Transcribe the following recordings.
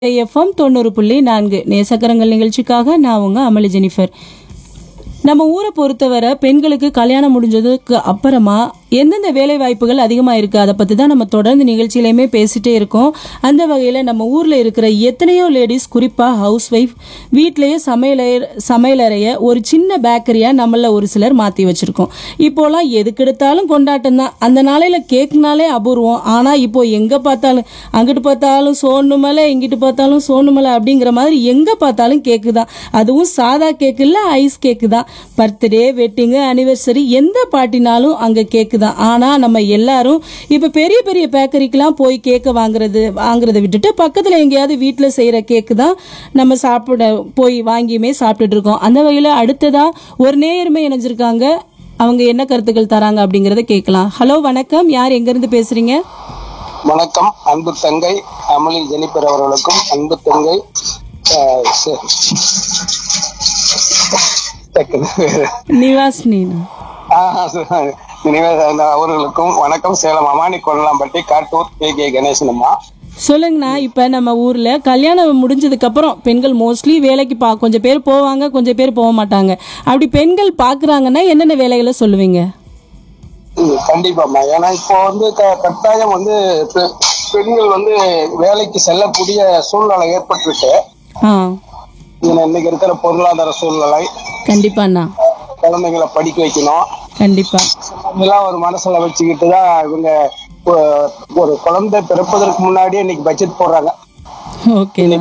FM தொண்ணூறு புள்ளி நான்கு நேசக்கரங்கள் நிகழ்ச்சிக்காக நான் உங்க அமளி ஜெனிஃபர் நம்ம ஊரை பொறுத்தவரை பெண்களுக்கு கல்யாணம் முடிஞ்சதுக்கு அப்புறமா எந்தெந்த வேலை வாய்ப்புகள் அதிகமாக இருக்குது அதை பற்றி தான் நம்ம தொடர்ந்து நிகழ்ச்சியிலையுமே பேசிட்டே இருக்கோம் அந்த வகையில் நம்ம ஊரில் இருக்கிற எத்தனையோ லேடிஸ் குறிப்பாக ஹவுஸ் ஒய்ஃப் வீட்டிலேயே சமையலறை சமையலறையை ஒரு சின்ன பேக்கரியாக நம்மள ஒரு சிலர் மாற்றி வச்சுருக்கோம் இப்போலாம் எதுக்கெடுத்தாலும் கொண்டாட்டம் தான் அந்த நாளையில் கேக்குனாலே அபூர்வம் ஆனால் இப்போ எங்கே பார்த்தாலும் அங்கிட்டு பார்த்தாலும் சோனுமலை இங்கிட்டு பார்த்தாலும் சோனுமலை அப்படிங்கிற மாதிரி எங்கே பார்த்தாலும் கேக்கு தான் அதுவும் சாதா கேக்கு இல்லை ஐஸ் கேக்கு தான் பர்த்டே வெட்டிங்கு அனிவர்சரி எந்த பாட்டினாலும் அங்கே கேக்கு தான் ஆனால் நம்ம எல்லாரும் இப்போ பெரிய பெரிய பேக்கரிக்கெலாம் போய் கேக்கை வாங்குறது வாங்குறதை விட்டுட்டு பக்கத்தில் எங்கேயாவது வீட்டில் செய்கிற கேக்கு தான் நம்ம சாப்பிட போய் வாங்கியுமே சாப்பிட்டுட்டு இருக்கோம் அந்த வகையில் அடுத்ததாக ஒரு நேயருமே இணைஞ்சிருக்காங்க அவங்க என்ன கருத்துக்கள் தராங்க அப்படிங்கிறத கேட்கலாம் ஹலோ வணக்கம் யார் எங்கேருந்து பேசுகிறீங்க வணக்கம் அன்பு தங்கை அமளி ஜெனிபர் அவர்களுக்கும் அன்பு தங்கை அஹ், ச- டக்குனு வேற. நிவாஸ்னி ஆஹ், ச- நிவேதா அவர்களுக்கும் வணக்கம் சேலம் அமானி கொல்லம்பட்டி காட்டூர் கே கே கணேசன் அம்மா சொல்லுங்கண்ணா இப்போ நம்ம ஊரில் கல்யாணம் முடிஞ்சதுக்கு அப்புறம் பெண்கள் மோஸ்ட்லி வேலைக்கு பா கொஞ்சம் பேர் போவாங்க கொஞ்சம் பேர் போக மாட்டாங்க அப்படி பெண்கள் பார்க்குறாங்கன்னா என்னென்ன வேலைகளை சொல்லுவீங்க ம், கண்டிப்பாம்மா ஏன்னா இப்போ வந்து க- கட்டாயம் வந்து பெ- பெண்கள் வந்து வேலைக்கு செல்லக்கூடிய சூழ்நிலை ஏற்பட்டுருக்கு ஆ ஏன்னா இன்னைக்கு இருக்கிற பொருளாதார சூழ்நிலை கண்டிப்பாண்ணா குழந்தைங்களை படிக்க வைக்கணும் கண்டிப்பாக இதெல்லாம் ஒரு மனசுல வச்சுக்கிட்டு தான் இவங்க ஒ- ஒரு குழந்தை பிறப்பதற்கு முன்னாடியே இன்னைக்கு பட்ஜெட் போடுறாங்க ஓகேண்ணா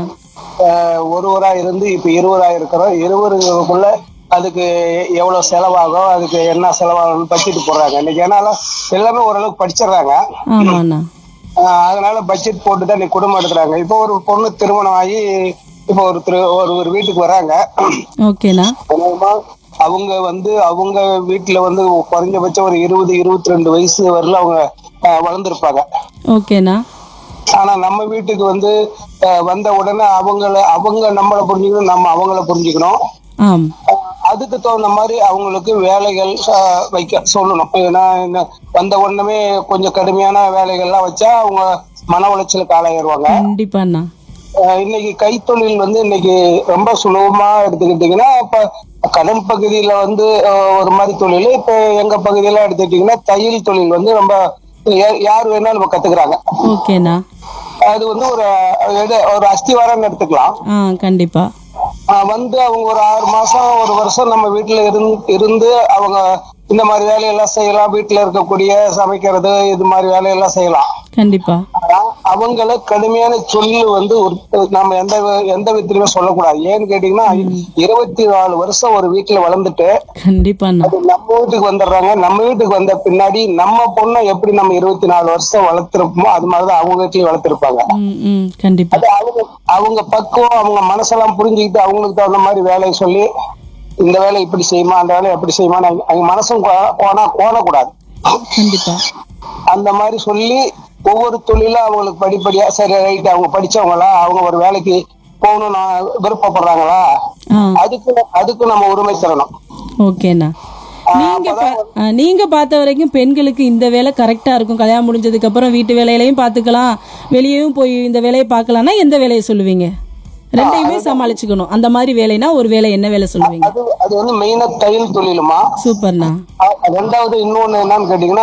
அஹ் ஒருவரா இருந்து இப்ப இருவரா இருக்கிறோம் இருவருக்குள்ள அதுக்கு எவ்வளவு செலவாகும் அதுக்கு என்ன செலவாகும்னு பட்ஜெட் போடுறாங்க இன்னைக்கு ஏன்னால எல்லாமே ஓரளவுக்கு படிச்சிடுறாங்க ஆமாண்ணா அஹ் அதனால பட்ஜெட் போட்டு தான் இன்னைக்கு குடும்பம் எடுக்கிறாங்க இப்போ ஒரு பொண்ணு திருமணம் ஆகி இப்போ ஒரு திரு ஒரு ஒரு வீட்டுக்கு வராங்க ஓகேண்ணா அநேகமா அவங்க வந்து அவங்க வீட்டுல வந்து குறைஞ்சபட்சம் ஒரு இருபது இருபத்தி ரெண்டு வயசு வரல அவங்க அஹ், வளர்ந்திருப்பாங்க ஓகேண்ணா ஆனா நம்ம வீட்டுக்கு வந்து அஹ், வந்த உடனே அவங்கள அவங்க நம்மளை புரிஞ்சுக்கணும் நம்ம அவங்கள புரிஞ்சுக்கணும் ஆம் அஹ், அதுக்கு தகுந்த மாதிரி அவங்களுக்கு வேலைகள் அஹ், வைக்க சொல்லணும் ஏன்னா என்ன, வந்த உடனே கொஞ்சம் கடுமையான வேலைகள்லாம் வச்சா அவங்க மன உளைச்சலுக்கு ஆளாயிருவாங்க கண்டிப்பாண்ணா அஹ் இன்னைக்கு கைத்தொழில் வந்து இன்னைக்கு ரொம்ப சுலபமா எடுத்துக்கிட்டீங்கன்னா இப்ப கடல் பகுதியில வந்து அஹ், ஒரு மாதிரி தொழில் இப்ப எங்க பகுதியில எடுத்துக்கிட்டீங்கன்னா தையல் தொழில் வந்து ரொம்ப யா- யார் வேணாலும் நம்ம கத்துக்கிறாங்க ஓகேண்ணா அது வந்து ஒரு எடு- ஒரு அஸ்திவாரம்னு எடுத்துக்கலாம் ஆ கண்டிப்பாக அஹ் வந்து அவங்க ஒரு ஆறு மாசம் ஒரு வருஷம் நம்ம வீட்டுல இருந்து இருந்து அவங்க இந்த மாதிரி வேலையெல்லாம் செய்யலாம் வீட்டுல இருக்கக்கூடிய சமைக்கிறது இது மாதிரி வேலையெல்லாம் செய்யலாம் கண்டிப்பாக ஆனா, அவங்கள கடுமையான சொல்லு வந்து ஒரு- நம்ம எந்த வி- எந்த விதத்திலுமே சொல்லக்கூடாது ஏன்னு கேட்டீங்கன்னா இருபத்தி நாலு வருஷம் ஒரு வீட்டுல வளர்ந்துட்டு கண்டிப்பாண்ணா அது நம்ம வீட்டுக்கு வந்துடுறாங்க நம்ம வீட்டுக்கு வந்த பின்னாடி நம்ம பொண்ணை எப்படி நம்ம இருபத்தி நாலு வருஷம் வளர்த்திருப்போமோ அது மாதிரிதான் அவங்க வீட்லயும் வளர்த்திருப்பாங்க ம் ம் கண்டிப்பாக அது அவங்க அவங்க பக்குவம் அவங்க மனசெல்லாம் புரிஞ்சுக்கிட்டு அவங்களுக்கு தகுந்த மாதிரி வேலையை சொல்லி இந்த வேலை இப்படி செய்யுமா அந்த வேலை எப்படி செய்யுமா அவங்க மனசும் கோ- போனா கோணக்கூடாது கண்டிப்பாக அந்த மாதிரி சொல்லி ஒவ்வொரு தொழிலும் அவங்களுக்கு படிப்படியா சரி ரைட் அவங்க படிச்சவங்களா அவங்க ஒரு வேலைக்கு போகணும்னு விருப்பப்படுறாங்களா ஆ அதுக்கு அதுக்கு நம்ம உரிமை தரணும் ஓகேண்ணா நீங்க பா- ஆ, நீங்க பார்த்த வரைக்கும் பெண்களுக்கு இந்த வேலை கரெக்டா இருக்கும் கல்யாணம் முடிஞ்சதுக்கு அப்புறம் வீட்டு வேலையிலையும் பார்த்துக்கலாம் வெளியேயும் போய் இந்த வேலையை பார்க்கலாம்னா எந்த வேலையை சொல்லுவீங்க ரெண்டையுமே சமாளிச்சுக்கணும் அந்த மாதிரி வேலைனா ஒரு வேலை என்ன வேலை சொல்லுவீங்க அது அது வந்து மெயினா தையல் தொழிலுமா சூப்பர்ண்ணா அ- ரெண்டாவது இன்னொன்னு என்னன்னு கேட்டீங்கன்னா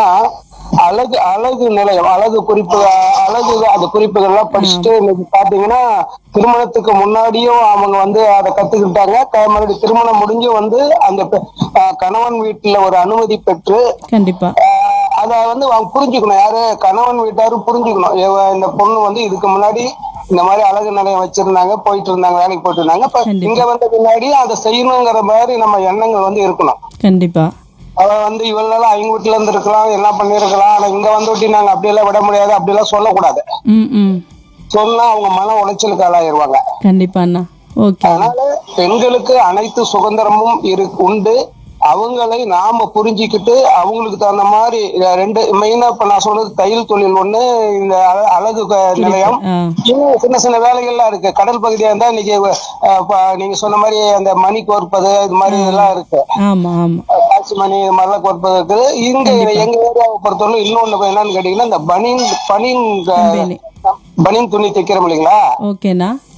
அழகு அழகு நிலையம் அழகு குறிப்பு அழகு அந்த குறிப்புகள்லாம் படிச்சுட்டு இன்னைக்கு பாத்தீங்கன்னா திருமணத்துக்கு முன்னாடியும் அவங்க வந்து அதை கத்துக்கிட்டாங்க க- மறுபடியும் திருமணம் முடிஞ்சு வந்து அந்த பெ- அஹ் கணவன் வீட்டுல ஒரு அனுமதி பெற்று கண்டிப்பா ஆஹ் அத வந்து அவங்க புரிஞ்சுக்கணும் யாரு கணவன் வீட்டாரும் புரிஞ்சுக்கணும் இவ- இந்த பொண்ணு வந்து இதுக்கு முன்னாடி இந்த மாதிரி அழகு நிலையம் வச்சிருந்தாங்க போயிட்டு இருந்தாங்க வேலைக்கு போயிட்டு இருந்தாங்க இப்ப கண்டிப்பா. இங்க வந்த பின்னாடி அதை செய்யணுங்கிற மாதிரி நம்ம எண்ணங்கள் வந்து இருக்கணும் கண்டிப்பா அவ வந்து இவளெல்லாம் அவங்க வீட்டுல இருந்து இருக்கலாம் என்ன பண்ணிருக்கலாம் ஆனா இங்க வந்து விட்டு நாங்க அப்படியெல்லாம் விட முடியாது அப்படியெல்லாம் சொல்லக்கூடாது ம் ம் சொன்னா அவங்க மன உளைச்சலுக்கு ஆளாயிருவாங்க கண்டிப்பாண்ணா ஓகே அதனால பெண்களுக்கு அனைத்து சுதந்திரமும் இரு உண்டு அவங்களை நாம புரிஞ்சுக்கிட்டு அவங்களுக்கு தகுந்த மாதிரி இத ரெண்டு மெயினா இப்ப நான் சொல்றது தையல் தொழில் ஒண்ணு இந்த அழ- அழகு க- நிலையம் ஆ. இன்னும் சின்ன சின்ன வேலைகள்லாம் இருக்கு கடல் பகுதியா இருந்தா இன்னைக்கு அஹ், இப்ப நீங்க சொன்ன மாதிரி அந்த மணி கோர்ப்பது இது மாதிரி இதெல்லாம் இருக்கு ஆமா ஆமா காட்சி மணி இது மாதிரிலாம் கோர்ப்பது இருக்குது இங்க எங்க ஏரியாவை பொறுத்தவரை இன்னொன்னு என்னன்னு கேட்டீங்கன்னா இந்த பனின் பனின் கம்பெனி பனின் துணி தைக்கிறோம் இல்லைங்களா ஓகேண்ணா